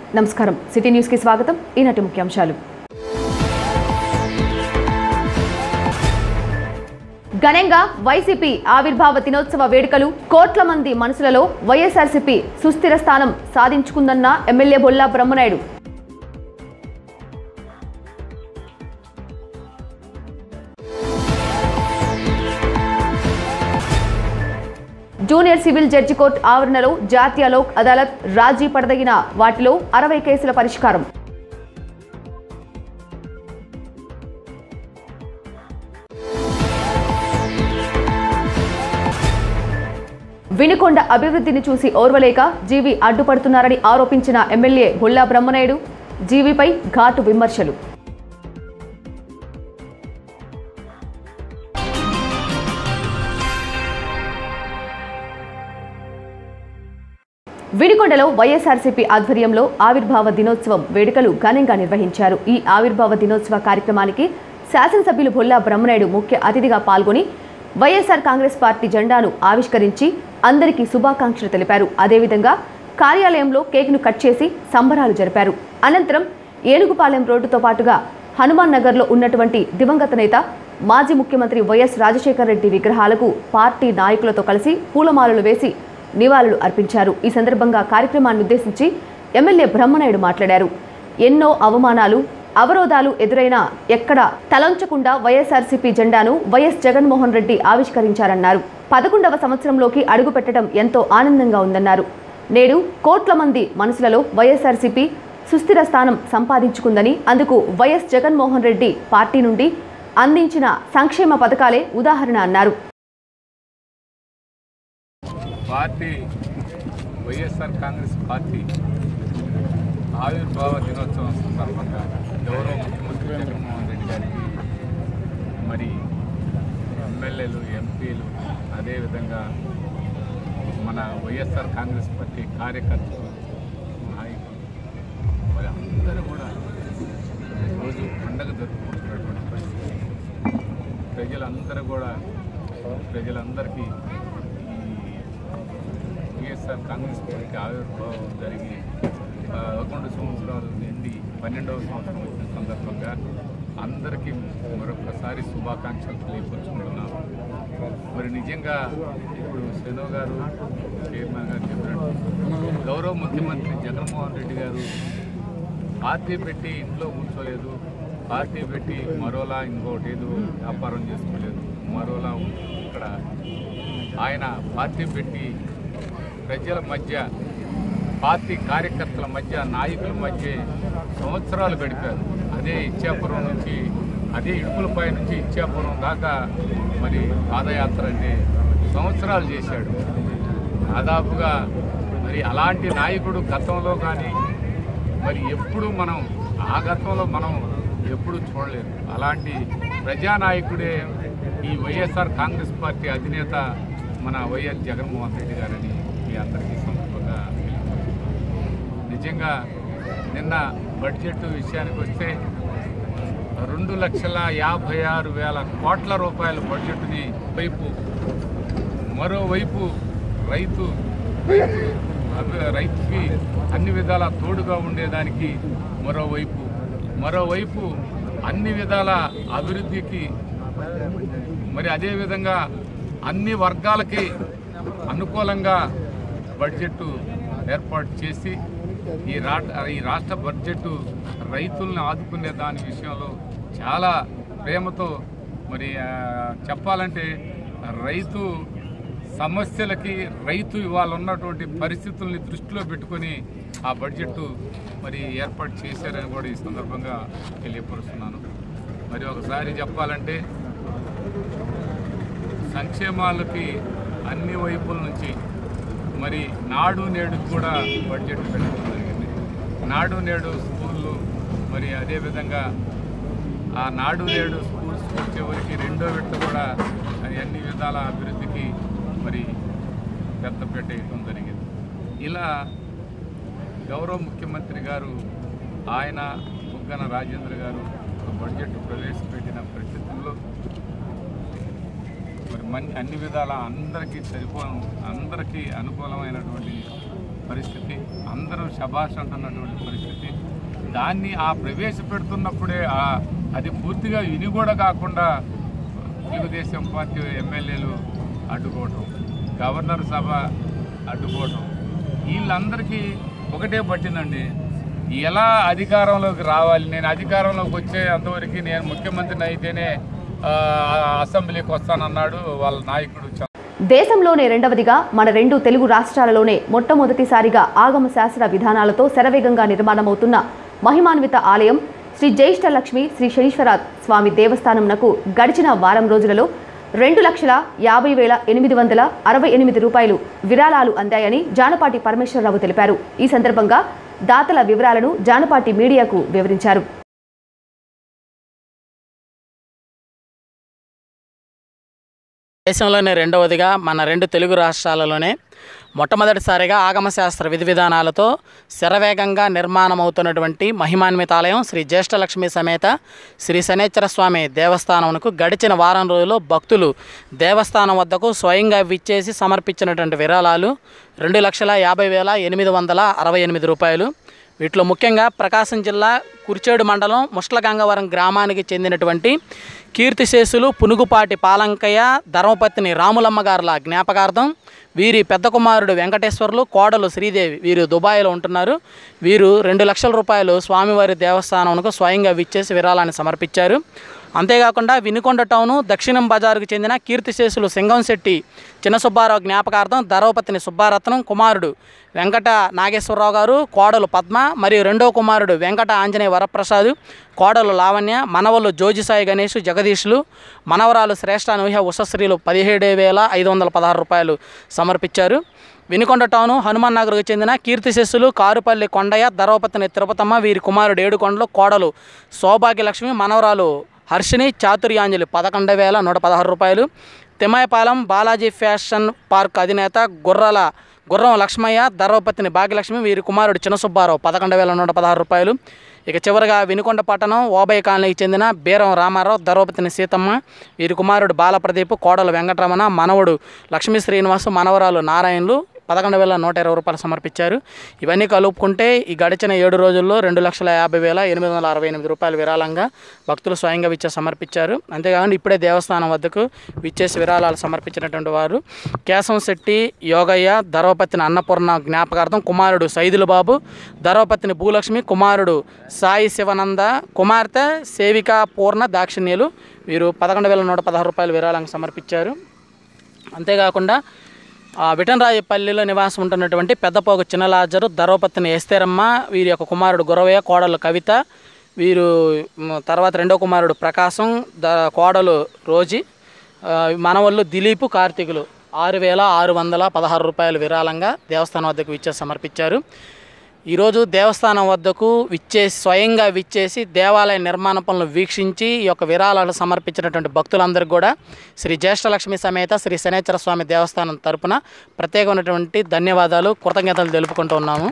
నమస్కారం సిటీ న్యూస్కి స్వాగతం ఈనాటి ముఖ్యాంశాలు ఘనంగా వైసీపీ ఆవిర్భావ దినోత్సవ వేడుకలు కోట్ల మంది మనసులలో వైఎస్ఆర్సీపీ సుస్థిర స్థానం సాధించుకుందన్న MLA Bolla Brahmanaidu junior civil judge court ఆవరణలో జాతీయ లోక్ అదాలత్ రాజీ పడదగిన వాటిలో అరవై కేసుల పరిష్కారం వినుకొండ అభివృద్ధిని చూసి ఓర్వలేక జీవి అడ్డుపడుతున్నారని ఆరోపించిన ఎమ్మెల్యే బుల్లా బ్రహ్మనాయుడు జీవిపై ఘాటు విమర్శలు వినుకొండలో వైఎస్ఆర్సీపీ ఆధ్వర్యంలో ఆవిర్భావ దినోత్సవం వేడుకలు ఘనంగా నిర్వహించారు ఈ ఆవిర్భావ దినోత్సవ కార్యక్రమానికి శాసనసభ్యులు బొల్లా బ్రహ్మనాయుడు ముఖ్య అతిథిగా పాల్గొని వైఎస్ఆర్ కాంగ్రెస్ పార్టీ జెండాను ఆవిష్కరించి అందరికీ శుభాకాంక్షలు తెలిపారు అదేవిధంగా కార్యాలయంలో కేక్ను కట్ చేసి సంబరాలు జరిపారు అనంతరం ఏనుగుపాలెం రోడ్డుతో పాటుగా హనుమాన్ నగర్లో ఉన్నటువంటి దివంగత నేత మాజీ ముఖ్యమంత్రి వైఎస్ రాజశేఖర రెడ్డి విగ్రహాలకు పార్టీ నాయకులతో కలిసి పూలమాలలు వేసి నివాళులు అర్పించారు ఈ సందర్భంగా కార్యక్రమాన్ని ఉద్దేశించి ఎమ్మెల్యే బ్రహ్మనాయుడు మాట్లాడారు ఎన్నో అవమానాలు అవరోధాలు ఎదురైనా ఎక్కడ తలంచకుండా వైఎస్ఆర్సీపీ జెండాను వైఎస్ జగన్మోహన్ రెడ్డి ఆవిష్కరించారన్నారు పదకొండవ సంవత్సరంలోకి అడుగు పెట్టడం ఎంతో ఆనందంగా ఉందన్నారు నేడు కోట్ల మంది మనసులలో వైఎస్ఆర్సీపీ సుస్థిర స్థానం సంపాదించుకుందని అందుకు వైఎస్ జగన్మోహన్ రెడ్డి పార్టీ నుండి అందించిన సంక్షేమ పథకాలే ఉదాహరణ అన్నారు పార్టీ వైఎస్ఆర్ కాంగ్రెస్ పార్టీ ఆవిర్భావ దినోత్సవం సందర్భంగా గౌరవ ముఖ్యమంత్రి జగన్మోహన్ రెడ్డి గారికి మరి ఎమ్మెల్యేలు ఎంపీలు అదేవిధంగా మన వైఎస్ఆర్ కాంగ్రెస్ పార్టీ కార్యకర్తలు నాయకులు మరి అందరూ కూడా రోజు పండగ జరుపుకుంటున్నటువంటి పరిస్థితి ప్రజలందరూ కూడా ప్రజలందరికీ ఈ వైఎస్ఆర్ కాంగ్రెస్ పార్టీ ఆవిర్భావం జరిగి ఆ, పదకొండు సంవత్సరాలు నిండి పన్నెండవ సంవత్సరం వచ్చిన సందర్భంగా అందరికీ మరొకసారి శుభాకాంక్షలు తెలియపరుచుకుంటున్నాము మరి నిజంగా ఇప్పుడు శనో గారు చైర్మన్ గారు చెప్పినట్టు గౌరవ ముఖ్యమంత్రి జగన్మోహన్ రెడ్డి గారు పార్టీ పెట్టి ఇంట్లో కూర్చోలేదు పార్టీ పెట్టి మరోలా ఇంకోటి ఏదో వ్యాపారం చేసుకోలేదు మరోలా ఇక్కడ ఆయన పార్టీ పెట్టి ప్రజల మధ్య పార్టీ కార్యకర్తల మధ్య నాయకుల మధ్య సంవత్సరాలు గడిపారు అదే ఇచ్చాపురం నుంచి అదే ఇడుపులపై నుంచి ఇచ్చాపురం దాకా మరి పాదయాత్ర అంటే సంవత్సరాలు చేశాడు దాదాపుగా మరి అలాంటి నాయకుడు గతంలో కానీ మరి ఎప్పుడు మనం ఆ గతంలో మనం ఎప్పుడు చూడలేదు అలాంటి ప్రజానాయకుడే ఈ వైఎస్ఆర్ కాంగ్రెస్ పార్టీ అధినేత మన వైఎస్ జగన్మోహన్ రెడ్డి గారని మీ అందరికీ సందర్భంగా తెలియజేస్తున్నాను. నిజంగా నిన్న బడ్జెట్ విషయానికి వస్తే రెండు లక్షల యాభై ఆరు వేల కోట్ల రూపాయల బడ్జెట్ని వైపు మరోవైపు రైతు రైతు అభి- రైతుకి అన్ని విధాల తోడుగా ఉండేదానికి మరోవైపు మరోవైపు అన్ని విధాల అభివృద్ధికి మరి అదేవిధంగా అన్ని వర్గాలకి అనుకూలంగా బడ్జెట్ ఏర్పాటు చేసి ఈ రా ఈ రాష్ట్ర బడ్జెట్ రైతులను ఆదుకునే దాని విషయంలో చాలా ప్రేమతో మరి ఆ, చెప్పాలంటే రైతు సమస్యలకి రైతు ఇవాళ ఉన్నటువంటి పరిస్థితుల్ని దృష్టిలో పెట్టుకొని ఆ బడ్జెట్ మరి ఏర్పాటు చేశారని కూడా ఈ సందర్భంగా తెలియపరుస్తున్నాను మరి ఒకసారి చెప్పాలంటే సంక్షేమాలకి అన్ని వైపుల నుంచి మరి నాడు నేడు కూడా బడ్జెట్ పెట్టడం జరిగింది నాడు నేడు స్కూళ్ళు మరి అదేవిధంగా ఆ నాడు నేడు స్కూల్స్ వచ్చేవరకు రెండో విడత కూడా అది అన్ని విధాల అభివృద్ధికి మరి పెద్దపేట వేయడం జరిగింది ఇలా గౌరవ ముఖ్యమంత్రి గారు ఆయన బుగ్గన రాజేంద్ర గారు ఒక బడ్జెట్ ప్రవేశపెట్టిన పరిస్థితుల్లో మరి మన్ అన్ని విధాల అందరికీ సరిపో అందరికీ అనుకూలమైనటువంటి పరిస్థితి అందరూ శబాష్ అంటున్నటువంటి పరిస్థితి దాన్ని ఆ ప్రవేశపెడుతున్నప్పుడే ఆ- అది పూర్తిగా విని కూడా కాకుండా తెలుగుదేశం పార్టీ ఎమ్మెల్యేలు అడ్డుకోవటం గవర్నర్ సభ అడ్డుకోవటం వీళ్ళందరికీ ఒకటే పట్టిందండి ఎలా అధికారంలోకి రావాలి నేను అధికారంలోకి వచ్చే అంతవరకు నేను ముఖ్యమంత్రిని అయితేనే ఆ, అసెంబ్లీకి వస్తానన్నాడు వాళ్ళ నాయకుడు చ- దేశంలోనే రెండవదిగా మన రెండు తెలుగు రాష్ట్రాలలోనే మొట్టమొదటిసారిగా ఆగమ శాస్త్ర విధానాలతో శరవేగంగా నిర్మాణమవుతున్న మహిమాన్విత ఆలయం శ్రీ జ్యేష్ఠ లక్ష్మి శ్రీ శనీశ్వర స్వామి దేవస్థానంనకు గడిచిన వారం రోజులలో రెండు లక్షల యాభై వేల ఎనిమిది వందల అరవై ఎనిమిది రూపాయలు విరాళాలు అందాయని జానపాటి పరమేశ్వరరావు తెలిపారు ఈ సందర్భంగా దాతల వివరాలను జానపాటి మీడియాకు వివరించారు దేశంలోనే రెండవదిగా మన రెండు తెలుగు రాష్ట్రాలలోనే మొట్టమొదటిసారిగా ఆగమశాస్త్ర విధి విధానాలతో శరవేగంగా నిర్మాణమవుతున్నటువంటి మహిమాన్వితాలయం శ్రీ జ్యేష్ఠలక్ష్మి సమేత శ్రీ శనేశ్వర స్వామి దేవస్థానంకు గడిచిన వారం రోజుల్లో భక్తులు దేవస్థానం వద్దకు స్వయంగా విచ్చేసి సమర్పించినటువంటి విరాళాలు రెండు లక్షల యాభై వేల ఎనిమిది వందల అరవై ఎనిమిది రూపాయలు వీటిలో ముఖ్యంగా ప్రకాశం జిల్లా కురిచేడు మండలం ముష్లగంగవరం గ్రామానికి చెందినటువంటి కీర్తిశేషులు పునుగుపాటి పాలంకయ్య ధర్మపత్ని రాములమ్మ గారుల జ్ఞాపకార్థం వీరి పెద్ద కుమారుడు వెంకటేశ్వర్లు కోడలు శ్రీదేవి వీరు దుబాయ్లో ఉంటున్నారు వీరు రెండు లక్షల రూపాయలు స్వామివారి దేవస్థానంకు స్వయంగా విచ్చేసి విరాళాన్ని సమర్పించారు అంతేకాకుండా వినుకొండ టౌను దక్షిణం బజారుకు చెందిన కీర్తిశేషులు సింగంశెట్టి చిన్న సుబ్బారావు జ్ఞాపకార్థం ధర్మపతిని సుబ్బారత్నం కుమారుడు వెంకట నాగేశ్వరరావు గారు కోడలు పద్మ మరియు రెండో కుమారుడు వెంకట ఆంజనేయ వరప్రసాద్ కోడలు లావణ్య మనవలు జోజిసాయి గణేష్ జగదీష్లు మనవరాలు శ్రేష్ఠ అనూహ్య ఉషశ్రీలు పదిహేడు వేల ఐదు వందల పదహారు రూపాయలు సమర్పించారు వినుకొండ టౌను హనుమాన్ నగర్కు చెందిన కీర్తిశిస్సులు కారుపల్లి కొండయ్య ధర్మపతిని తిరుపతమ్మ వీరి కుమారుడు ఏడుకొండలు కోడలు సౌభాగ్యలక్ష్మి మనవరాలు హర్షిని చాతుర్యాంజలి పదకొండు వేల నూట పదహారు రూపాయలు తిమ్మాయపాలెం బాలాజీ ఫ్యాషన్ పార్క్ అధినేత గుర్రాల గుర్రం లక్ష్మయ్య ధర్మపతిని భాగ్యలక్ష్మి వీరి కుమారుడు చిన్న సుబ్బారావు పదకొండు వేల నూట పదహారు రూపాయలు ఇక చివరగా వినుకొండ పట్టణం ఓబయ్య కాలనీకి చెందిన బీరం రామారావు ధర్మపతిని సీతమ్మ వీరి కుమారుడు బాలప్రదీప్ కోడలు వెంకటరమణ మనవడు లక్ష్మీ శ్రీనివాసు మనవరాలు నారాయణలు పదకొండు వేల నూట ఇరవై రూపాయలు సమర్పించారు ఇవన్నీ కలుపుకుంటే ఈ గడిచిన ఏడు రోజుల్లో రెండు లక్షల యాభై వేల ఎనిమిది వందల అరవై ఎనిమిది రూపాయలు విరాళంగా భక్తులు స్వయంగా విచ్చే సమర్పించారు అంతేకాకుండా ఇప్పుడే దేవస్థానం వద్దకు విచ్చేసి విరాళాలు సమర్పించినటువంటి వారు కేశం శెట్టి యోగయ్య ధర్వపతిని అన్నపూర్ణ జ్ఞాపకార్థం కుమారుడు సైదులు బాబు ధర్వపతిని భూలక్ష్మి కుమారుడు సాయి శివనంద కుమార్తె సేవిక పూర్ణ దాక్షిణ్యులు వీరు పదకొండు వేల నూట పదహారు రూపాయలు విరాళంగా సమర్పించారు అంతేకాకుండా ఆ, విటనరాజపల్లిలో నివాసం ఉంటున్నటువంటి పెద్దపోగు చిన్నలాజరు ధర్వపత్ని ఎస్తేరమ్మ వీరి యొక్క కుమారుడు గురవయ్య కోడలు కవిత వీరు మ్, తర్వాత రెండో కుమారుడు ప్రకాశం ద కోడలు రోజీ ఆ, మనవళ్ళు దిలీపు కార్తీకులు ఆరు వేల ఆరు వందల పదహారు రూపాయలు విరాళంగా దేవస్థానం వద్దకు విచ్చేసి సమర్పించారు ఈరోజు దేవస్థానం వద్దకు విచ్చేసి స్వయంగా విచ్చేసి దేవాలయ నిర్మాణ పనులు వీక్షించి ఈ యొక్క విరాళాలు సమర్పించినటువంటి భక్తులందరికీ కూడా శ్రీ జ్యేష్ఠలక్ష్మి సమేత శ్రీ శనేశ్వర స్వామి దేవస్థానం తరపున ప్రత్యేకమైనటువంటి ధన్యవాదాలు కృతజ్ఞతలు తెలుపుకుంటూ ఉన్నాము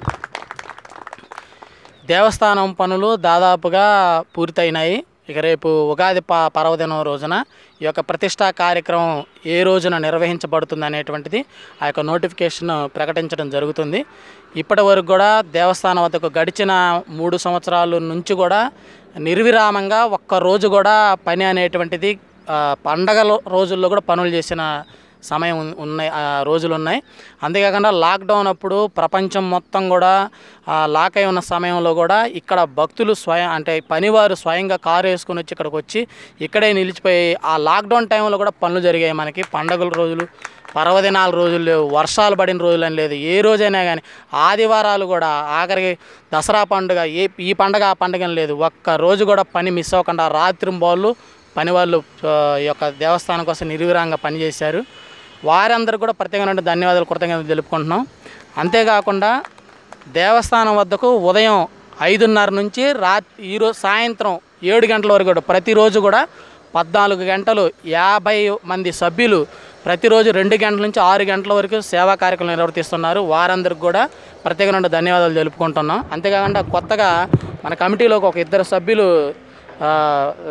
దేవస్థానం పనులు దాదాపుగా పూర్తయినాయి ఇక రేపు ఉగాది ప పర్వదినం రోజున ఈ యొక్క ప్రతిష్టా కార్యక్రమం ఏ రోజున నిర్వహించబడుతుంది అనేటువంటిది ఆ యొక్క నోటిఫికేషన్ ప్రకటించడం జరుగుతుంది ఇప్పటి వరకు కూడా దేవస్థానం వద్దకు గడిచిన మూడు సంవత్సరాల నుంచి కూడా నిర్విరామంగా ఒక్క రోజు కూడా పని అనేటువంటిది ఆ, పండగల రోజుల్లో కూడా పనులు చేసిన సమయం ఉన్- ఉన్నాయి ఆ రోజులు ఉన్నాయి అంతేకాకుండా లాక్డౌన్ అప్పుడు ప్రపంచం మొత్తం కూడా ఆ, లాక్ అయి ఉన్న సమయంలో కూడా ఇక్కడ భక్తులు స్వయం అంటే పనివారు స్వయంగా కారు వేసుకొని వచ్చి ఇక్కడికి వచ్చి ఇక్కడే నిలిచిపోయి ఆ లాక్డౌన్ టైంలో కూడా పనులు జరిగాయి మనకి పండగల రోజులు పర్వదినాల రోజులు లేవు వర్షాలు పడిన రోజులు అని లేదు ఏ రోజైనా కానీ ఆదివారాలు కూడా ఆఖరికి దసరా పండుగ ఏ ఈ పండగ ఆ పండుగ అని లేదు ఒక్క రోజు కూడా పని మిస్ అవ్వకుండా రాత్రి బాళ్ళు పని వాళ్ళు ఆ, ఈ యొక్క దేవస్థానం కోసం నిర్విరాంగా పనిచేశారు వారందరూ కూడా ప్రత్యేకమైన ధన్యవాదాలు కృతజ్ఞతలు తెలుపుకుంటున్నాం అంతేకాకుండా దేవస్థానం వద్దకు ఉదయం ఐదున్నర నుంచి రాత్రి ఈరోజు సాయంత్రం ఏడు గంటల వరకు కూడా ప్రతిరోజు కూడా పద్నాలుగు గంటలు యాభై మంది సభ్యులు ప్రతిరోజు రెండు గంటల నుంచి ఆరు గంటల వరకు సేవా కార్యక్రమం నిర్వర్తిస్తున్నారు వారందరికి కూడా ప్రత్యేకమైన ధన్యవాదాలు తెలుపుకుంటున్నాం అంతేకాకుండా కొత్తగా మన కమిటీలోకి ఒక ఇద్దరు సభ్యులు ఆ,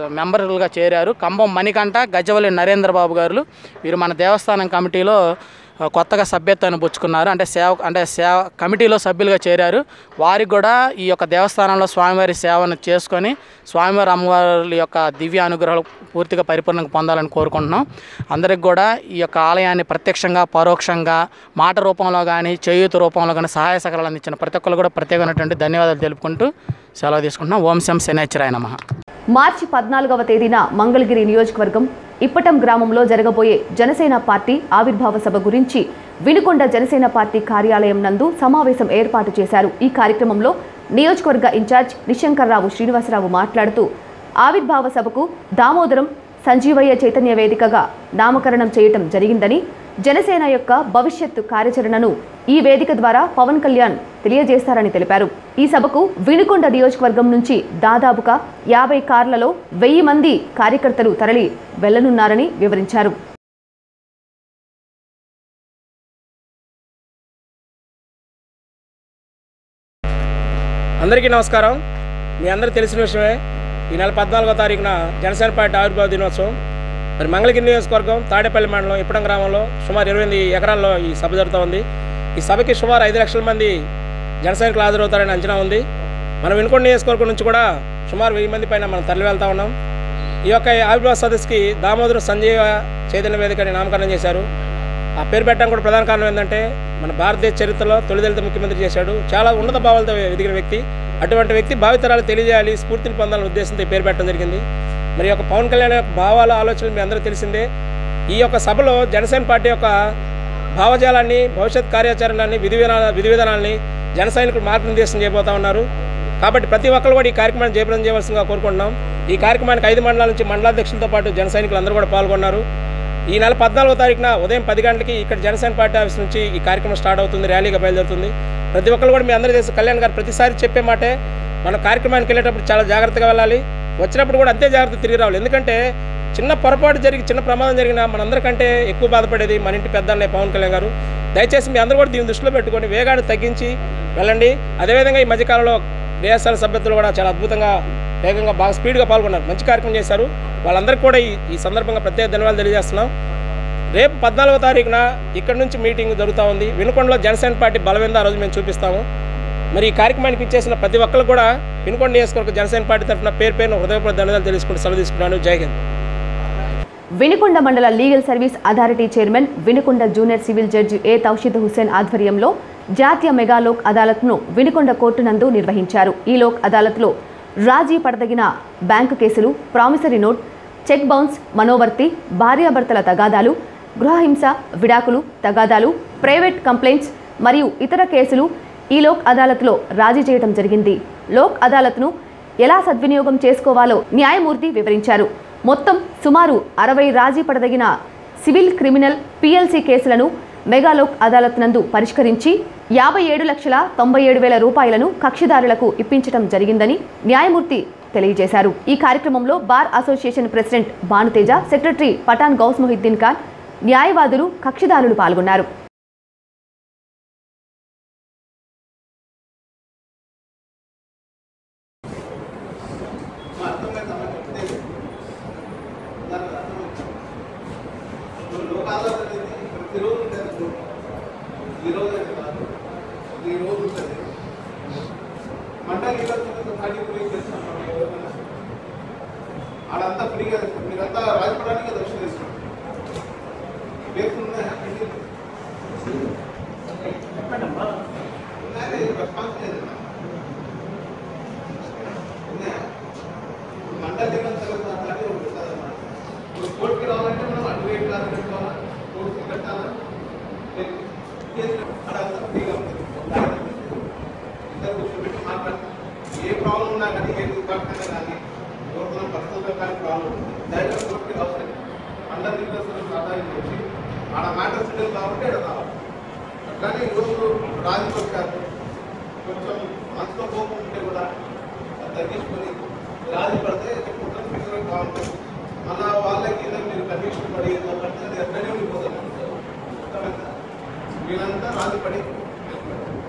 మెంబర్లుగా చేరారు కంబం మణికంఠ గజవల్లి నరేంద్ర బాబు గారు వీరు మన దేవస్థానం కమిటీలో ఆ, కొత్తగా సభ్యత్వాన్ని పుచ్చుకున్నారు అంటే సేవ అంటే సేవ కమిటీలో సభ్యులుగా చేరారు వారికి కూడా ఈ యొక్క దేవస్థానంలో స్వామివారి సేవను చేసుకొని స్వామివారి అమ్మవారి యొక్క దివ్య అనుగ్రహాలు పూర్తిగా పరిపూర్ణంగా పొందాలని కోరుకుంటున్నాం అందరికి కూడా ఈ యొక్క ఆలయాన్ని ప్రత్యక్షంగా పరోక్షంగా మాట రూపంలో కానీ చేయూత రూపంలో కానీ సహాయ సహకారాలు అందించిన ప్రతి ఒక్కరు కూడా ప్రత్యేకమైనటువంటి ధన్యవాదాలు తెలుపుకుంటూ సెలవు తీసుకుంటున్నాం ఓం శం శనేశ్వరాయ నమః మార్చి పద్నాలుగవ తేదీన మంగళగిరి నియోజకవర్గం ఇప్పటం గ్రామంలో జరగబోయే జనసేన పార్టీ ఆవిర్భావ సభ గురించి వినుకొండ జనసేన పార్టీ కార్యాలయం నందు సమావేశం ఏర్పాటు చేశారు ఈ కార్యక్రమంలో నియోజకవర్గ ఇన్ఛార్జ్ నిశంకర్రావు శ్రీనివాసరావు మాట్లాడుతూ ఆవిర్భావ సభకు దామోదరం సంజీవయ్య చైతన్య వేదికగా నామకరణం చేయటం జరిగిందని జనసేన యొక్క భవిష్యత్తు కార్యాచరణను ఈ వేదిక ద్వారా పవన్ కళ్యాణ్ తెలియజేస్తారని తెలిపారు ఈ సభకు వినుకొండ నియోజకవర్గం నుంచి దాదాపుగా యాభై కార్లలో వెయ్యి మంది కార్యకర్తలు తరలి వెళ్లనున్నారని వివరించారు అందరికీ నమస్కారం మీ అందరూ తెలిసిన విషయమే ఈ నెల పద్నాలుగో తారీఖున జనసేన పార్టీ ఆవిర్భావ దినోత్సవం మరి మంగళగిరి నియోజకవర్గం తాడేపల్లి మండలం ఇప్పడం గ్రామంలో సుమారు ఇరవై ఎనిమిది ఎకరాల్లో ఈ సభ జరుగుతూ ఉంది ఈ సభకి సుమారు ఐదు లక్షల మంది జన సైనికులు హాజరవుతారని అంచనా ఉంది మనం వినుకొండ నియోజకవర్గం నుంచి కూడా సుమారు వెయ్యి మంది పైన మనం తరలి వెళ్తా ఉన్నాం ఈ యొక్క ఆవిర్భావ సదస్సుకి దామోదరం సంజీవ చైతన్య వేదికని నామకరణం చేశారు ఆ పేరు పెట్టడం కూడా ప్రధాన కారణం ఏంటంటే మన భారతదేశ చరిత్రలో తొలిదళిత ముఖ్యమంత్రి చేశాడు చాలా ఉన్నత భావాలతో ఎదిగిన వ్యక్తి అటువంటి వ్యక్తి భావితరాలు తెలియజేయాలి స్ఫూర్తిని పొందాలనే ఉద్దేశంతో ఈ పేరు పెట్టడం జరిగింది మరి ఈ యొక్క పవన్ కళ్యాణ్ యొక్క భావాల ఆలోచనలు మీ అందరూ తెలిసిందే ఈ యొక్క సభలో జనసేన పార్టీ యొక్క భావజాలాన్ని భవిష్యత్ కార్యాచరణని విధి విధాన విధి విధానాలని జన సైనికులు మార్గనిర్దేశం చేయబోతా ఉన్నారు కాబట్టి ప్రతి ఒక్కరు కూడా ఈ కార్యక్రమాన్ని జయప్రదం చేయవలసిందిగా కోరుకుంటున్నాం ఈ కార్యక్రమానికి ఐదు మండలాల నుంచి మండలాధ్యక్షులతో పాటు జన సైనికులు అందరూ కూడా పాల్గొన్నారు ఈ నెల పద్నాలుగో తారీఖున ఉదయం పది గంటలకి ఇక్కడ జనసేన పార్టీ ఆఫీస్ నుంచి ఈ కార్యక్రమం స్టార్ట్ అవుతుంది ర్యాలీగా బయలుదేరుతుంది ప్రతి ఒక్కరు కూడా మీ అందరూ తెలుసు కళ్యాణ్ గారు ప్రతిసారి చెప్పే మాటే మన కార్యక్రమానికి వెళ్ళేటప్పుడు చాలా జాగ్రత్తగా వెళ్ళాలి వచ్చినప్పుడు కూడా అంతే జాగ్రత్త తిరిగి రావాలి ఎందుకంటే చిన్న పొరపాటు జరిగి చిన్న ప్రమాదం జరిగినా మనందరికంటే ఎక్కువ బాధపడేది మన ఇంటి పెద్దలనే పవన్ కళ్యాణ్ గారు దయచేసి మీ అందరూ కూడా దీన్ని దృష్టిలో పెట్టుకొని వేగాన్ని తగ్గించి వెళ్ళండి అదేవిధంగా ఈ మధ్యకాలంలో డిఎస్ఆర్ సభ్యతలు కూడా చాలా అద్భుతంగా వేగంగా బాగా స్పీడ్గా పాల్గొన్నారు మంచి కార్యక్రమం చేశారు వాళ్ళందరికీ కూడా ఈ ఈ సందర్భంగా ప్రత్యేక ధన్యవాదాలు తెలియజేస్తున్నాం రేపు పద్నాలుగో తారీఖున ఇక్కడ నుంచి మీటింగ్ జరుగుతూ ఉంది వినుకొండలో జనసేన పార్టీ బలవేందా ఆ రోజు మేము చూపిస్తాము మరి ఈ కార్యక్రమానికి ఇచ్చేసిన ప్రతి ఒక్కరు కూడా వినుకొండ నియోజకవర్గ జనసేన పార్టీ తరఫున పేరు పేరున హృదయపూర్వక ధన్యవాదాలు తెలుసుకుంటూ సెలవు తీసుకున్నాను జై Hind Vinukonda mandal legal service authority chairman Vinukonda junior civil judge A Taushid Hussain ఆధ్వర్యంలో జాతీయ మెగా లోక్ అదాలత్ను వినుకొండ కోర్టు నందు నిర్వహించారు ఈ లోక్ అదాలత్లో రాజీ పడదగిన బ్యాంకు కేసులు ప్రామిసరీ నోట్ చెక్ బౌన్స్ మనోవర్తి భార్యాభర్తల తగాదాలు గృహహింస విడాకులు తగాదాలు ప్రైవేట్ కంప్లైంట్స్ మరియు ఇతర కేసులు ఈ లోక్ అదాలత్లో రాజీ చేయడం జరిగింది లోక్ అదాలత్ను ఎలా సద్వినియోగం చేసుకోవాలో న్యాయమూర్తి వివరించారు మొత్తం సుమారు అరవై రాజీ పడదగిన సివిల్ క్రిమినల్ పిఎల్సి కేసులను మెగాలోక్ అదాలత్ నందు పరిష్కరించి యాభై ఏడు లక్షల తొంభై ఏడు వేల రూపాయలను కక్షిదారులకు ఇప్పించడం జరిగిందని న్యాయమూర్తి తెలియజేశారు ఈ కార్యక్రమంలో bar association president Bhanuteja secretary Pathan Ghouse Mohiddin Khan న్యాయవాదులు కక్షిదారులు పాల్గొన్నారు మండలి ఖాళీ గురించి చేస్తాం ఆడంతా ఫ్రీగా మీరంతా రాజపడానికి దర్శనం చేస్తాం లేకుండా రెస్పాన్స్ లేదు మండలి ఖాళీ ఉంటుంది ఇప్పుడు కోర్టుకి రావాలంటే మనం అడ్వకేట్ గారు పెట్టుకోవాలా కోర్టుకి పెట్టాలా అడంతా ఫ్రీగా ఉంటుంది ఇద్దరు కూర్చోబెట్టి మాట్లాడతాం ఏ ప్రాబ్లం ఉన్నా కానీ ఏ దుర్ఘటన కానీ ఎవరికైనా పర్సనల్గా కానీ ప్రాబ్లం డైరెక్ట్ కోర్టుకి అవసరం అండర్ రిక్వెస్ట్ ఆదాయం చేసి ఆడ మ్యాటర్ సెటిల్ కాబట్టి ఇక్కడ రావాలి కానీ ఈరోజు రాజుకి వచ్చారు కొంచెం మనసులో కోపం ఉంటే కూడా అది తగ్గించుకొని రాజు పడితే మొత్తం ఫిక్సర్ బాగుంటుంది మన వాళ్ళకి ఏదో మీరు కన్విక్షన్ పడి ఏదో పడితే అది ఎక్కడనే ఉండిపోతుంది అర్థమైందా? వీళ్ళంతా రాజు పడి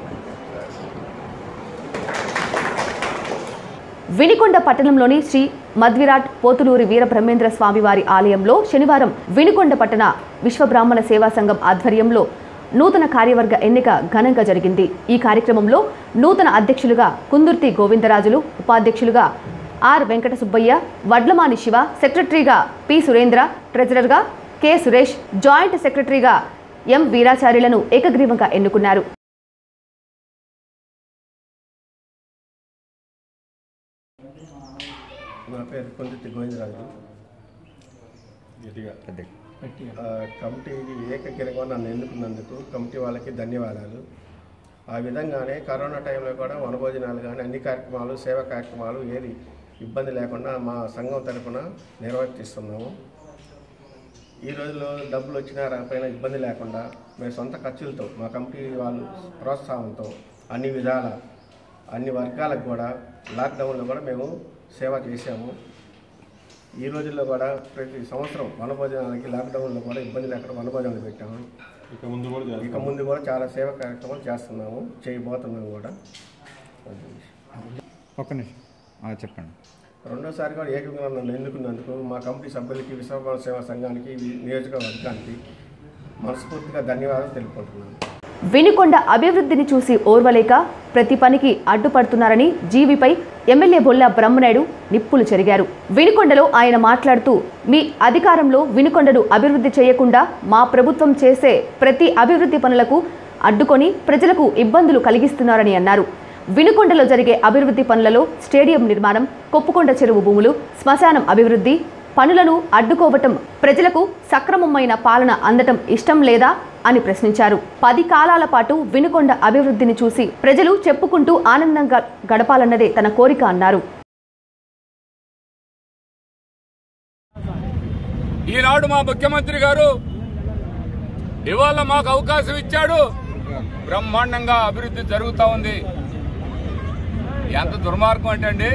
వినికొండ పట్టణంలోని శ్రీ మధ్విరాట్ పోతులూరి వీరబ్రహ్మేంద్ర స్వామి వారి ఆలయంలో శనివారం వినుకొండ పట్టణ విశ్వబ్రాహ్మణ సేవా సంఘం ఆధ్వర్యంలో నూతన కార్యవర్గ ఎన్నిక ఘనంగా జరిగింది ఈ కార్యక్రమంలో నూతన అధ్యక్షులుగా కుందుర్తి గోవిందరాజులు ఉపాధ్యక్షులుగా ఆర్ వెంకట సుబ్బయ్య వడ్లమాని శివ సెక్రటరీగా పి సురేంద్ర ట్రెజరర్గా కె సురేష్ జాయింట్ సెక్రటరీగా ఎం వీరాచార్యులను ఏకగ్రీవంగా ఎన్నుకున్నారు నా పేరు కొందిటి గోవిందరాజు ఆ, కమిటీ ఏకగ్రీవంగా నన్ను ఎన్నుకున్నందుకు కమిటీ వాళ్ళకి ధన్యవాదాలు ఆ విధంగానే కరోనా టైంలో కూడా వనభోజనాలు కానీ అన్ని కార్యక్రమాలు సేవా కార్యక్రమాలు ఏది ఇబ్బంది లేకుండా మా సంఘం తరఫున నిర్వర్తిస్తున్నాము ఈ రోజుల్లో డబ్బులు వచ్చినా రాకపోయినా ఇబ్బంది లేకుండా మేము సొంత ఖర్చులతో మా కమిటీ వాళ్ళు ప్రోత్సాహంతో అన్ని విధాల అన్ని వర్గాలకు కూడా లాక్డౌన్లో కూడా మేము సేవ చేశాము ఈ రోజుల్లో కూడా ప్రతి సంవత్సరం వనభోజనాలకి లాక్డౌన్లో కూడా ఇబ్బంది లేకుండా వనభోజనాలు పెట్టాము ఇక ముందు కూడా చేస్తాం. ఇక ముందు కూడా చాలా సేవా కార్యక్రమాలు చేస్తున్నాము చేయబోతున్నాము కూడా ఒక్క నిమిషం ఆ, చెప్పండి రెండోసారి కూడా ఏకంగా నన్ను ఎన్నుకున్నందుకు మా కమిటీ సభ్యులకి విశ్వభవన సేవా సంఘానికి ఈ నియోజకవర్గానికి మనస్ఫూర్తిగా ధన్యవాదాలు తెలుపుకుంటున్నాను వినుకొండ అభివృద్ధిని చూసి ఓర్వలేక ప్రతి పనికి అడ్డుపడుతున్నారని జీవిపై ఎమ్మెల్యే బొల్ల బ్రహ్మనాయుడు నిప్పులు చెరిగారు వినుకొండలో ఆయన మాట్లాడుతూ మీ అధికారంలో వినుకొండను అభివృద్ధి చేయకుండా మా ప్రభుత్వం చేసే ప్రతి అభివృద్ధి పనులకు అడ్డుకొని ప్రజలకు ఇబ్బందులు కలిగిస్తున్నారని అన్నారు వినుకొండలో జరిగే అభివృద్ధి పనులలో స్టేడియం నిర్మాణం కొప్పుకొండ చెరువు భూములు శ్మశానం అభివృద్ధి పనులను అడ్డుకోవటం ప్రజలకు సక్రమమైన పాలన అందటం ఇష్టం లేదా అని ప్రశ్నించారు పది కాలాల పాటు వినుకొండ అభివృద్ధిని చూసి ప్రజలు చెప్పుకుంటూ ఆనందంగా గడపాలన్నదే తన కోరిక అన్నారు ఈనాడు మా ముఖ్యమంత్రి గారు ఇవాళ మాకు అవకాశం ఇచ్చాడు బ్రహ్మాండంగా అభివృద్ధి జరుగుతూ ఉంది ఎంత దుర్మార్గం అంటే అండి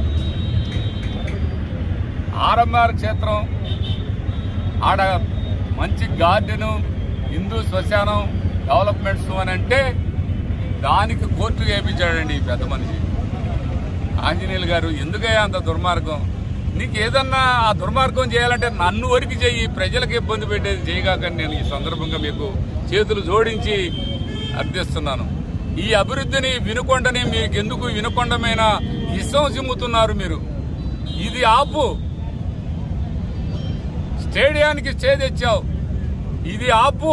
ఆర్ఎంఆర్ క్షేత్రం ఆడ మంచి గార్డెను హిందూ శ్మశానం డెవలప్మెంట్స్ అని అంటే దానికి కోర్టు వేయించాడండి ఈ పెద్ద మనిషి ఆంజనేయులు గారు ఎందుకయ్యా అంత దుర్మార్గం నీకు ఏదన్నా ఆ దుర్మార్గం చేయాలంటే నన్ను వరకు చెయ్యి ప్రజలకు ఇబ్బంది పెట్టేది చేయగాకని నేను ఈ సందర్భంగా మీకు చేతులు జోడించి అర్థిస్తున్నాను ఈ అభివృద్ధిని వినుకొండని మీకు ఎందుకు వినుకొండమైన ఇష్టం చిమ్ముతున్నారు మీరు ఇది ఆపు స్టేడియానికి స్టే తెచ్చావు ఇది ఆపు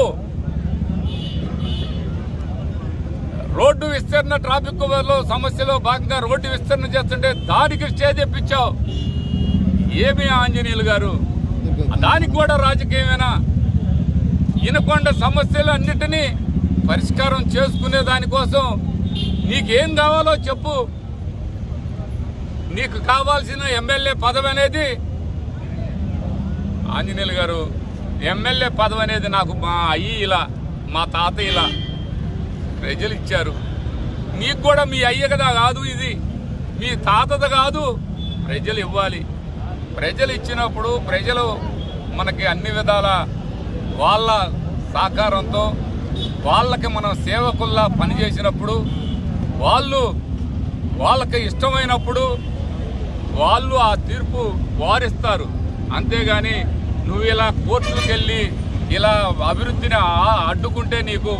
రోడ్డు విస్తరణ ట్రాఫిక్ లో సమస్యలో భాగంగా రోడ్డు విస్తరణ చేస్తుంటే దానికి స్టే తెప్పించావు ఏమి ఆంజనేయులు గారు దానికి కూడా రాజకీయమేనా ఇనకొండ సమస్యలు అన్నిటినీ పరిష్కారం చేసుకునే దానికోసం నీకేం కావాలో చెప్పు నీకు కావాల్సిన ఎమ్మెల్యే పదవి అనేది ఆంజనేయులు గారు ఎమ్మెల్యే పదవి అనేది నాకు మా అయ్యి ఇలా మా తాత ఇలా ప్రజలు ఇచ్చారు మీకు కూడా మీ అయ్య కదా కాదు ఇది మీ తాతది కాదు ప్రజలు ఇవ్వాలి ప్రజలు ఇచ్చినప్పుడు ప్రజలు మనకి అన్ని విధాల వాళ్ళ సహకారంతో వాళ్ళకి మనం సేవకుల్లా పనిచేసినప్పుడు వాళ్ళు వాళ్ళకి ఇష్టమైనప్పుడు వాళ్ళు ఆ తీర్పు వారిస్తారు అంతేగాని నువ్వు ఇలా కోర్టులకు వెళ్ళి ఇలా అభివృద్ధిని ఆ- అడ్డుకుంటే నీకు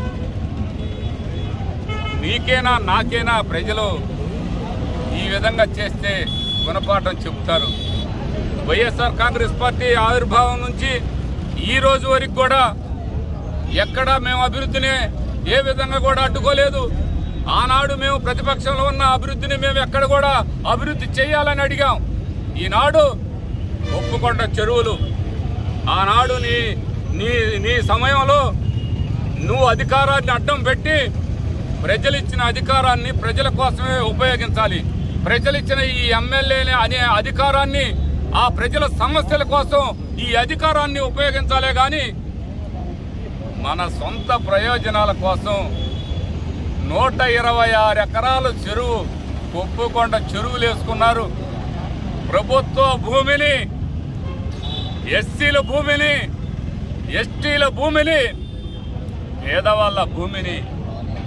నీకేనా నాకేనా ప్రజలు ఈ విధంగా చేస్తే గుణపాఠం చెప్తారు వైఎస్ఆర్ కాంగ్రెస్ పార్టీ ఆవిర్భావం నుంచి ఈ రోజు వరకు కూడా ఎక్కడా మేము అభివృద్ధిని ఏ విధంగా కూడా అడ్డుకోలేదు ఆనాడు మేము ప్రతిపక్షంలో ఉన్న అభివృద్ధిని మేము ఎక్కడ కూడా అభివృద్ధి చేయాలని అడిగాం ఈనాడు ఒప్పుకొండ చెరువులు ఆనాడు నీ నీ నీ సమయంలో నువ్వు అధికారాన్ని అడ్డం పెట్టి ప్రజలు ఇచ్చిన అధికారాన్ని ప్రజల కోసమే ఉపయోగించాలి ప్రజలు ఇచ్చిన ఈ ఎమ్మెల్యే అనే అధికారాన్ని ఆ ప్రజల సమస్యల కోసం ఈ అధికారాన్ని ఉపయోగించాలే గాని మన సొంత ప్రయోజనాల కోసం నూట ఇరవై ఆరు ఎకరాల చెరువు కొప్పుకొండ చెరువులు వేసుకున్నారు ప్రభుత్వ భూమిని ఎస్సీల భూమిని ఎస్టీల భూమిని పేదవాళ్ళ భూమిని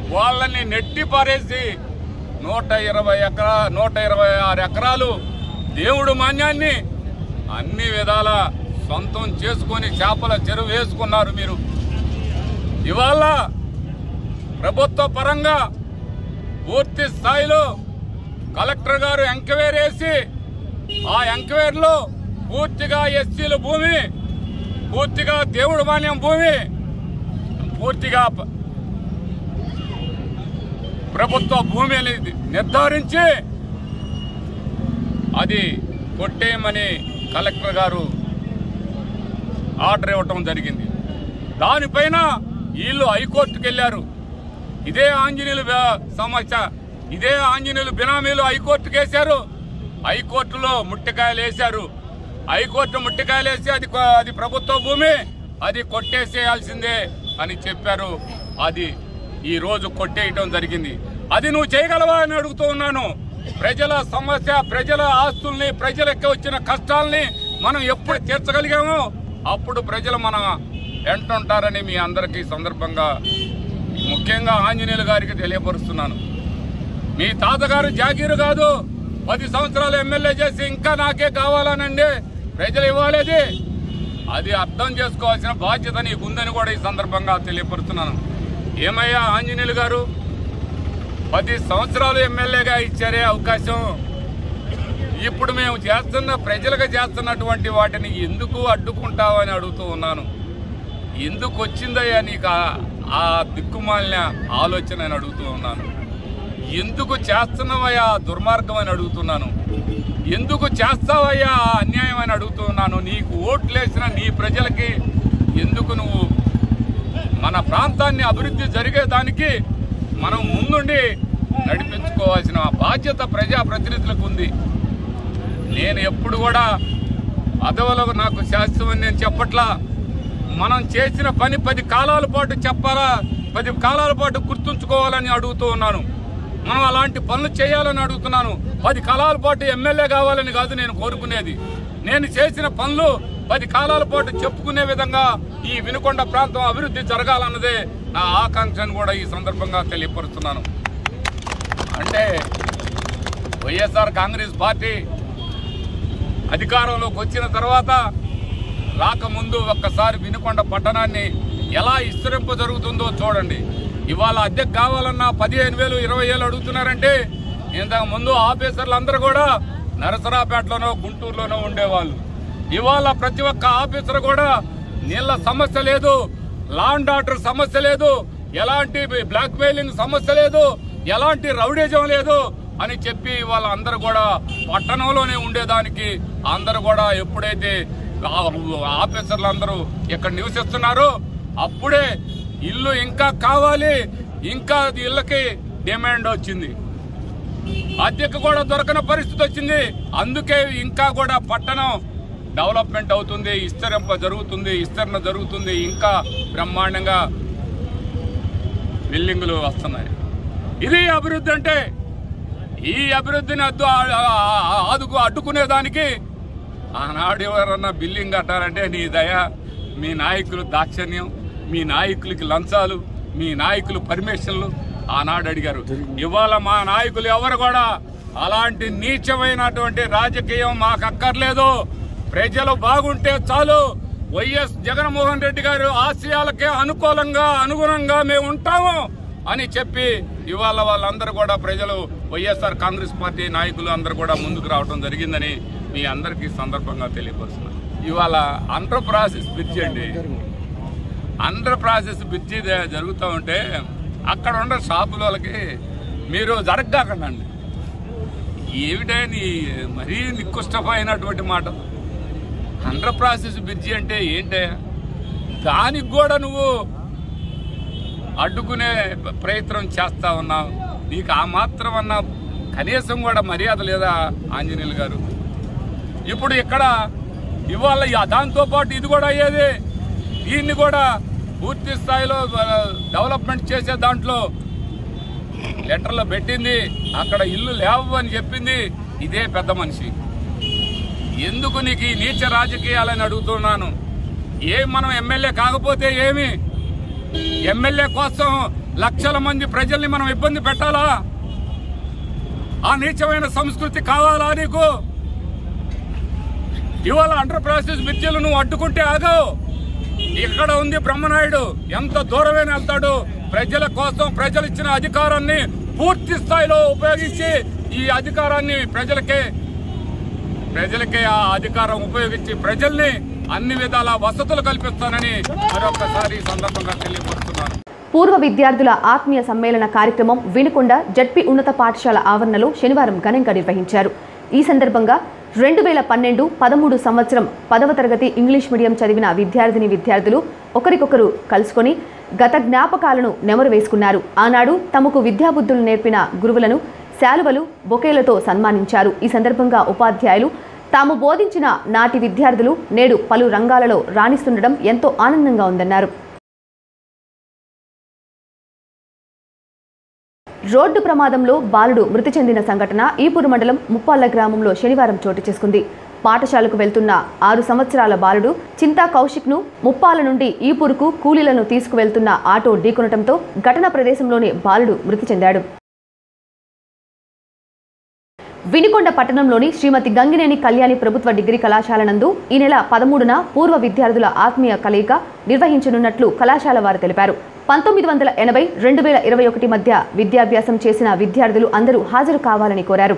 వాళ్ళని నెట్టి పారేసి నూట ఇరవై ఎకరా నూట ఇరవై ఆరు ఎకరాలు దేవుడు మాన్యాన్ని అన్ని విధాల సొంతం చేసుకొని చేపల చెరువు వేసుకున్నారు మీరు ఇవాళ ప్రభుత్వ పరంగా పూర్తి స్థాయిలో కలెక్టర్ గారు ఎంక్వైరీ వేసి ఆ ఎంక్వైరీలో పూర్తిగా ఎస్సీల భూమి పూర్తిగా దేవుడు మాన్యం భూమి పూర్తిగా ప- ప్రభుత్వ భూమి అనేది నిర్ధారించి అది కొట్టేయమని కలెక్టర్ గారు ఆర్డర్ ఇవ్వటం జరిగింది దానిపైన వీళ్ళు హైకోర్టుకు వెళ్ళారు ఇదే ఆంజనేయులు వ్య- సమస్య ఇదే ఆంజనేయులు బినామీలు హైకోర్టుకు వేశారు హైకోర్టులో ముట్టికాయలు వేశారు హైకోర్టు ముట్టికాయలు వేసి అది కొ- అది ప్రభుత్వ భూమి అది కొట్టేసేయాల్సిందే అని చెప్పారు అది ఈ రోజు కొట్టేయటం జరిగింది అది నువ్వు చేయగలవా అని అడుగుతూ ఉన్నాను ప్రజల సమస్య ప్రజల ఆస్తుల్ని ప్రజలకు వచ్చిన కష్టాల్ని మనం ఎప్పుడు తీర్చగలిగామో అప్పుడు ప్రజలు మన వెంటుంటారని మీ అందరికీ ఈ సందర్భంగా ముఖ్యంగా ఆంజనేయులు గారికి తెలియపరుస్తున్నాను మీ తాతగారు జాగీరు కాదు పది సంవత్సరాలు ఎమ్మెల్యే చేసి ఇంకా నాకే కావాలనండి ప్రజలు ఇవ్వాలేది అది అర్థం చేసుకోవాల్సిన బాధ్యత నీకు ఉందని కూడా ఈ సందర్భంగా తెలియపరుస్తున్నాను ఏమయ్యా ఆంజనేయులు గారు పది సంవత్సరాలు ఎమ్మెల్యేగా ఇచ్చారే అవకాశం ఇప్పుడు మేము చేస్తున్న ప్రజలకు చేస్తున్నటువంటి వాటిని ఎందుకు అడ్డుకుంటావని అడుగుతూ ఉన్నాను ఎందుకు వచ్చిందయ్యా నీకు ఆ- ఆ దిక్కుమాలిన ఆలోచన అని అడుగుతూ ఉన్నాను ఎందుకు చేస్తున్నావయ్యా ఆ దుర్మార్గం అని అడుగుతున్నాను ఎందుకు చేస్తావయ్యా ఆ అన్యాయం అని అడుగుతున్నాను నీకు ఓట్లేసిన నీ ప్రజలకి ఎందుకు నువ్వు మన ప్రాంతాన్ని అభివృద్ధి జరిగేదానికి మనం ముందుండి నడిపించుకోవాల్సిన బాధ్యత ప్రజాప్రతినిధులకు ఉంది నేను ఎప్పుడు కూడా అదవలో నాకు శాస్త్రం నేను చెప్పట్లా మనం చేసిన పని పది కాలాల పాటు చెప్పాలా పది కాలాల పాటు గుర్తుంచుకోవాలని అడుగుతూ ఉన్నాను మనం అలాంటి పనులు చేయాలని అడుగుతున్నాను పది కాలాల పాటు ఎమ్మెల్యే కావాలని కాదు నేను కోరుకునేది నేను చేసిన పనులు పది కాలాల పాటు చెప్పుకునే విధంగా ఈ వినుకొండ ప్రాంతం అభివృద్ధి జరగాలన్నదే నా ఆకాంక్షను కూడా ఈ సందర్భంగా తెలియపరుస్తున్నాను అంటే వైఎస్ఆర్ కాంగ్రెస్ పార్టీ అధికారంలోకి వచ్చిన తర్వాత రాకముందు ఒక్కసారి వినుకొండ పట్టణాన్ని ఎలా విస్తరింప జరుగుతుందో చూడండి ఇవాళ అద్దెకు కావాలన్నా పదిహేను వేలు ఇరవై వేలు అడుగుతున్నారంటే ఇంతకు ముందు ఆఫీసర్లు అందరూ కూడా నరసరాపేటలోనో గుంటూరులోనో ఉండేవాళ్ళు ఇవాళ ప్రతి ఒక్క ఆఫీసర్ కూడా నీళ్ళ సమస్య లేదు లాండ్ ఆర్డర్ సమస్య లేదు ఎలాంటి బ్లాక్ మెయిలింగ్ సమస్య లేదు ఎలాంటి రౌడీజం లేదు అని చెప్పి వాళ్ళందరూ కూడా పట్టణంలోనే ఉండేదానికి అందరూ కూడా ఎప్పుడైతే ఆ- ఆఫీసర్లు అందరూ ఇక్కడ నివసిస్తున్నారో అప్పుడే ఇల్లు ఇంకా కావాలి ఇంకా అది ఇళ్ళకి డిమాండ్ వచ్చింది అద్దెకు కూడా దొరకని పరిస్థితి వచ్చింది అందుకే ఇంకా కూడా పట్టణం డెవలప్మెంట్ అవుతుంది విస్తరింప జరుగుతుంది విస్తరణ జరుగుతుంది ఇంకా బ్రహ్మాండంగా బిల్డింగులు వస్తున్నాయి ఇది అభివృద్ధి అంటే ఈ అభివృద్ధిని అద్దు ఆదుకు అడ్డుకునేదానికి ఆనాడు ఎవరన్నా బిల్డింగ్ కట్టారంటే నీ దయ మీ నాయకులు దాక్షణ్యం మీ నాయకులకి లంచాలు మీ నాయకులు పర్మిషన్లు ఆనాడు అడిగారు ఇవాళ మా నాయకులు ఎవరు కూడా అలాంటి నీచమైనటువంటి రాజకీయం మాకు అక్కర్లేదు ప్రజలు బాగుంటే చాలు వైఎస్ జగన్మోహన్ రెడ్డి గారు ఆశయాలకే అనుకూలంగా అనుగుణంగా మేము ఉంటాము అని చెప్పి ఇవాళ వాళ్ళందరూ కూడా ప్రజలు వైఎస్ఆర్ కాంగ్రెస్ పార్టీ నాయకులు అందరూ కూడా ముందుకు రావడం జరిగిందని మీ అందరికీ సందర్భంగా తెలియపరుస్తున్నాను ఇవాళ అండర్ ప్రాసెస్ బ్రిడ్జ్ అండి అండర్ ప్రాసెస్ బ్రిడ్జి ద- జరుగుతూ ఉంటే అక్కడ ఉన్న షాపుల వాళ్ళకి మీరు జరగకండి ఏమిటే నీ మరీ నికృష్టమైనటువంటి మాట అండర్ ప్రాసెస్ బ్రిడ్జి అంటే ఏంటే దానికి కూడా నువ్వు అడ్డుకునే ప్రయత్నం చేస్తా ఉన్నావు నీకు ఆ మాత్రం అన్న కనీసం కూడా మర్యాద లేదా ఆంజనేయులు గారు ఇప్పుడు ఇక్కడ ఇవాళ ఈ- దాంతో పాటు ఇది కూడా అయ్యేది దీన్ని కూడా పూర్తి స్థాయిలో ఆ, డెవలప్మెంట్ చేసే దాంట్లో లెటర్లో పెట్టింది అక్కడ ఇల్లు లేవు అని చెప్పింది ఇదే పెద్ద మనిషి ఎందుకు నీకు ఈ నీచ రాజకీయాలని అడుగుతున్నాను ఏం మనం ఎమ్మెల్యే కాకపోతే ఏమి ఎమ్మెల్యే కోసం లక్షల మంది ప్రజల్ని మనం ఇబ్బంది పెట్టాలా ఆ నీచమైన సంస్కృతి కావాలా నీకు ఇవాళ అండర్ ప్రాసెస్ మిర్చీలు నువ్వు అడ్డుకుంటే ఆగవు ఇక్కడ ఉంది బ్రహ్మనాయుడు ఎంత దూరమైన వెళ్తాడు ప్రజల కోసం ప్రజలు ఇచ్చిన అధికారాన్ని పూర్తి స్థాయిలో ఉపయోగించి ఈ అధికారాన్ని ప్రజలకే ప్రజలకే ఆ అధికారం ఉపయోగించి ప్రజల్ని అన్ని విధాల వసతులు కల్పిస్తానని మరొకసారి ఈ సందర్భంగా తెలియపరుస్తున్నాను పూర్వ విద్యార్థుల ఆత్మీయ సమ్మేళన కార్యక్రమం వినుకొండ జడ్పీ ఉన్నత పాఠశాల ఆవరణలో శనివారం ఘనంగా నిర్వహించారు ఈ సందర్భంగా రెండు వేల పన్నెండు పదమూడు సంవత్సరం పదవ తరగతి ఇంగ్లీష్ మీడియం చదివిన విద్యార్థిని విద్యార్థులు ఒకరికొకరు కలుసుకొని గత జ్ఞాపకాలను నెమరు వేసుకున్నారు ఆనాడు తమకు విద్యాబుద్ధులు నేర్పిన గురువులను శాలువలు బొకేలతో సన్మానించారు ఈ సందర్భంగా ఉపాధ్యాయులు తాము బోధించిన నాటి విద్యార్థులు నేడు పలు రంగాలలో రాణిస్తుండడం ఎంతో ఆనందంగా ఉందన్నారు రోడ్డు ప్రమాదంలో బాలుడు మృతి చెందిన సంఘటన ఈపూరు మండలం ముప్పాళ్ల గ్రామంలో శనివారం చోటు చేసుకుంది పాఠశాలకు వెళ్తున్న ఆరు సంవత్సరాల బాలుడు చింతా కౌశిక్ను ముప్పాల నుండి ఈపూరుకు కూలీలను తీసుకువెళ్తున్న ఆటో ఢీకొనటంతో ఘటనా ప్రదేశంలోనే బాలుడు మృతి చెందాడు వినికొండ పట్టణంలోని శ్రీమతి గంగినేని కళ్యాణి ప్రభుత్వ డిగ్రీ కళాశాల నందు ఈ నెల పదమూడున పూర్వ విద్యార్థుల ఆత్మీయ కలయిక నిర్వహించనున్నట్లు కళాశాల వారు తెలిపారు పంతొమ్మిది వందల ఎనభై రెండు వేల ఇరవై ఒకటి మధ్య విద్యాభ్యాసం చేసిన విద్యార్థులు అందరూ హాజరు కావాలని కోరారు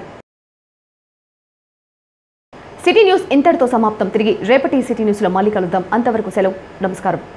సిటీ న్యూస్ ఇంతటితో సమాప్తం తిరిగి రేపటి సిటీ న్యూస్లో మళ్ళీ కలుద్దాం అంతవరకు సెలవు నమస్కారం